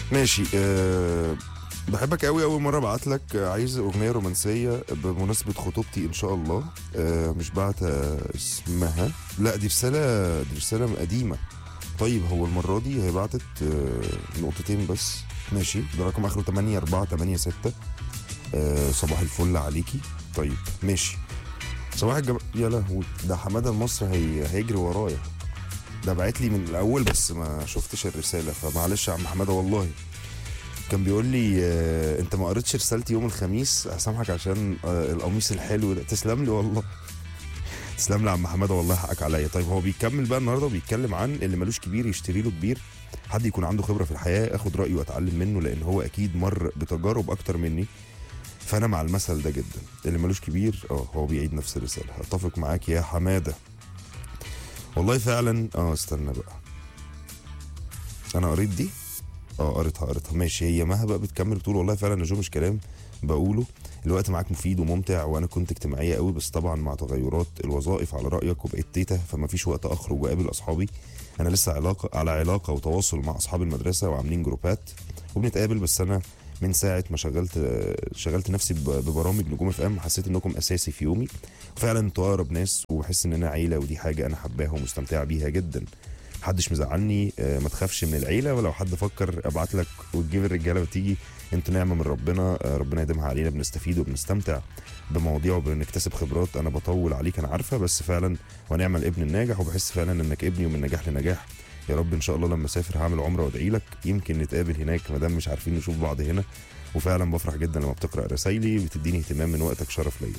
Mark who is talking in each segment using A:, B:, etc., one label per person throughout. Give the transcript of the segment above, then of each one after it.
A: ماشي أه بحبك قوي اول مره ابعت لك آه، عايز اغنيه رومانسيه بمناسبه خطوبتي ان شاء الله أه مش بعت آه، اسمها لا دي رساله دي رساله قديمه طيب هو المره دي هي بعتت آه، نقطتين بس ماشي ده رقم اخره 8 4 8 6 أه صباح الفل عليكي طيب ماشي صباح الجم... يا لهوي ده حماده المصري هي... هيجري ورايا ده بعت لي من الاول بس ما شفتش الرساله فمعلش يا عم حماده والله كان بيقول لي آه، انت ما قريتش رسالتي يوم الخميس هسامحك عشان آه، القميص الحلو ده تسلم لي والله تسلم لي يا عم حماده والله حقك عليا طيب هو بيكمل بقى النهارده وبيتكلم عن اللي ملوش كبير يشتري له كبير حد يكون عنده خبره في الحياه اخد رايه واتعلم منه لان هو اكيد مر بتجارب اكتر مني فانا مع المثل ده جدا اللي ملوش كبير اه هو بيعيد نفس الرساله اتفق معاك يا حماده والله فعلا اه استنى بقى انا قريت دي اه قريتها قريتها ماشي هي مها بقى بتكمل بتقول والله فعلا يا جو مش كلام بقوله الوقت معاك مفيد وممتع وانا كنت اجتماعيه قوي بس طبعا مع تغيرات الوظائف على رايك وبقيت تيتا فما فيش وقت اخرج واقابل اصحابي انا لسه علاقه على علاقه وتواصل مع اصحاب المدرسه وعاملين جروبات وبنتقابل بس انا من ساعه ما شغلت شغلت نفسي ب- ببرامج نجوم اف ام حسيت انكم اساسي في يومي فعلا انتوا اقرب ناس وبحس اننا عيله ودي حاجه انا حباها ومستمتعه بيها جدا محدش مزعلني آه، ما تخافش من العيله ولو حد فكر ابعت لك وتجيب الرجاله وتيجي انتوا نعمه من ربنا آه، ربنا يديمها علينا بنستفيد وبنستمتع بمواضيع وبنكتسب خبرات انا بطول عليك انا عارفه بس فعلا ونعم الابن الناجح وبحس فعلا انك ابني ومن نجاح لنجاح يا رب ان شاء الله لما اسافر هعمل عمره وادعي لك يمكن نتقابل هناك ما دام مش عارفين نشوف بعض هنا وفعلا بفرح جدا لما بتقرا رسايلي بتديني اهتمام من وقتك شرف ليا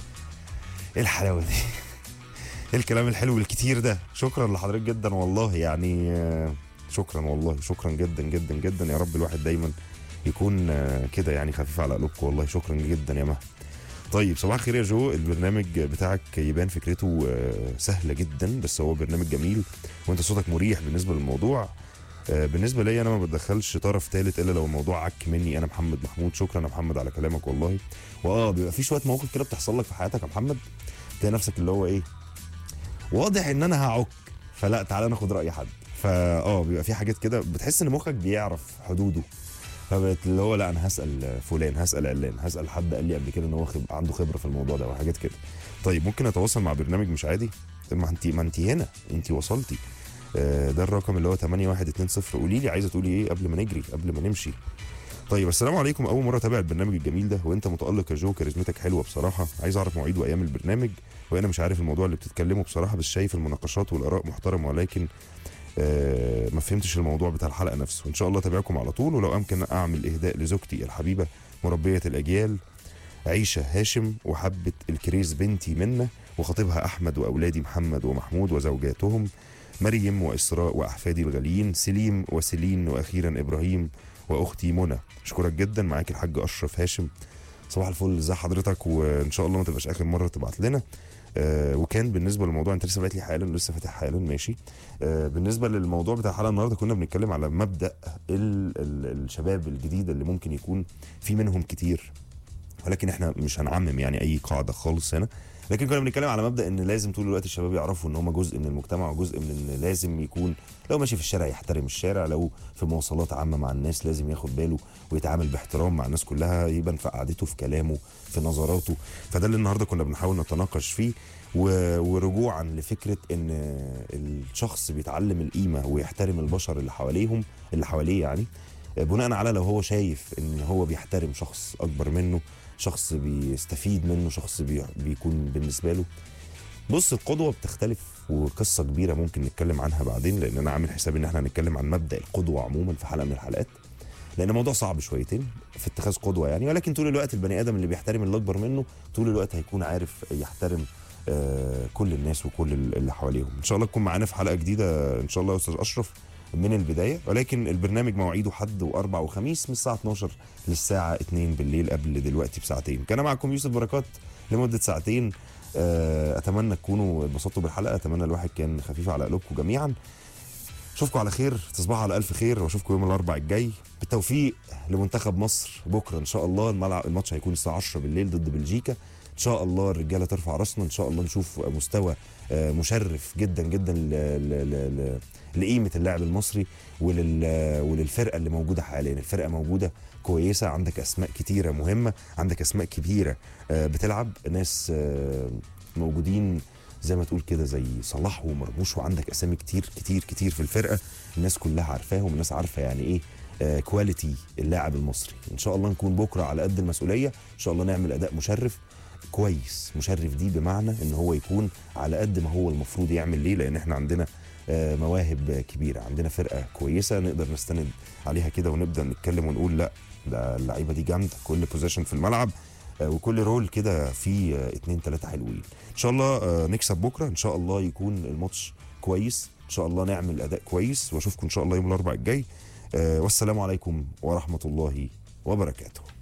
A: ايه الحلاوه دي ايه الكلام الحلو الكتير ده شكرا لحضرتك جدا والله يعني آه، شكرا والله شكرا جدا جدا جدا يا رب الواحد دايما يكون آه، كده يعني خفيف على قلوبكم والله شكرا جدا يا مها طيب صباح الخير يا جو البرنامج بتاعك يبان فكرته آه، سهله جدا بس هو برنامج جميل وانت صوتك مريح بالنسبه للموضوع آه، بالنسبه لي انا ما بدخلش طرف ثالث الا لو الموضوع عك مني انا محمد محمود شكرا يا محمد على كلامك والله واه بيبقى في شويه مواقف كده بتحصل لك في حياتك يا محمد تلاقي نفسك اللي هو ايه واضح ان انا هعك فلا تعالى ناخد راي حد فا اه بيبقى في حاجات كده بتحس ان مخك بيعرف حدوده فبقت اللي هو لا انا هسال فلان هسال علان هسال حد قال لي قبل كده ان هو خب... عنده خبره في الموضوع ده وحاجات كده طيب ممكن اتواصل مع برنامج مش عادي ما انت ما انت هنا انت وصلتي آه، ده الرقم اللي هو 8120 قولي لي عايزه تقولي ايه قبل ما نجري قبل ما نمشي طيب السلام عليكم اول مره اتابع البرنامج الجميل ده وانت متالق يا جو كاريزمتك حلوه بصراحه عايز اعرف مواعيد وايام البرنامج وانا مش عارف الموضوع اللي بتتكلمه بصراحه بس شايف المناقشات والاراء محترمه ولكن آه ما فهمتش الموضوع بتاع الحلقه نفسه ان شاء الله اتابعكم على طول ولو امكن اعمل اهداء لزوجتي الحبيبه مربيه الاجيال عيشه هاشم وحبه الكريز بنتي منه وخطيبها احمد واولادي محمد ومحمود وزوجاتهم مريم واسراء واحفادي الغاليين سليم وسلين واخيرا ابراهيم واختي منى اشكرك جدا معاك الحاج اشرف هاشم صباح الفل ازي حضرتك وان شاء الله ما تبقاش اخر مره تبعت لنا آه وكان بالنسبه للموضوع انت لسه فاتح لي حالا لسه فاتح حالا ماشي آه بالنسبه للموضوع بتاع الحلقه النهارده كنا بنتكلم على مبدا ال ال الشباب الجديده اللي ممكن يكون في منهم كتير ولكن احنا مش هنعمم يعني اي قاعده خالص هنا لكن كنا بنتكلم على مبدا ان لازم طول الوقت الشباب يعرفوا ان هم جزء من المجتمع وجزء من ان لازم يكون لو ماشي في الشارع يحترم الشارع لو في مواصلات عامه مع الناس لازم ياخد باله ويتعامل باحترام مع الناس كلها يبان في قعدته في كلامه في نظراته فده اللي النهارده كنا بنحاول نتناقش فيه و- ورجوعا لفكره ان الشخص بيتعلم القيمه ويحترم البشر اللي حواليهم اللي حواليه يعني بناء على لو هو شايف ان هو بيحترم شخص اكبر منه شخص بيستفيد منه شخص بي بيكون بالنسبه له بص القدوه بتختلف وقصه كبيره ممكن نتكلم عنها بعدين لان انا عامل حساب ان احنا هنتكلم عن مبدا القدوه عموما في حلقه من الحلقات لان الموضوع صعب شويتين في اتخاذ قدوه يعني ولكن طول الوقت البني ادم اللي بيحترم اللي اكبر منه طول الوقت هيكون عارف يحترم آه، كل الناس وكل اللي حواليهم ان شاء الله تكون معانا في حلقه جديده ان شاء الله يا استاذ اشرف من البدايه ولكن البرنامج مواعيده حد واربع وخميس من الساعه 12 للساعه 2 بالليل قبل دلوقتي بساعتين كان معكم يوسف بركات لمده ساعتين آه، اتمنى تكونوا اتبسطتوا بالحلقه اتمنى الواحد كان خفيف على قلوبكم جميعا اشوفكم على خير تصبحوا على الف خير واشوفكم يوم الاربعاء الجاي بالتوفيق لمنتخب مصر بكره ان شاء الله الملعب الماتش هيكون الساعه 10 بالليل ضد بلجيكا ان شاء الله الرجاله ترفع راسنا ان شاء الله نشوف مستوى آه، مشرف جدا جدا ل- ل- ل- ل- لقيمه اللاعب المصري ولل وللفرقه اللي موجوده حاليا الفرقه موجوده كويسه عندك اسماء كتيره مهمه عندك اسماء كبيره آه، بتلعب ناس آه، موجودين زي ما تقول كده زي صلاح ومرموش وعندك اسامي كتير كتير كتير في الفرقه الناس كلها عارفاهم الناس عارفه يعني ايه آه، كواليتي اللاعب المصري ان شاء الله نكون بكره على قد المسؤوليه ان شاء الله نعمل اداء مشرف كويس مشرف دي بمعنى ان هو يكون على قد ما هو المفروض يعمل ليه لان احنا عندنا آه، مواهب كبيره عندنا فرقه كويسه نقدر نستند عليها كده ونبدا نتكلم ونقول لا ده اللعيبه دي جامده كل بوزيشن في الملعب آه، وكل رول كده فيه آه، اتنين تلاته حلوين ان شاء الله آه، نكسب بكره ان شاء الله يكون الماتش كويس ان شاء الله نعمل اداء كويس واشوفكم ان شاء الله يوم الاربعاء الجاي آه، والسلام عليكم ورحمه الله وبركاته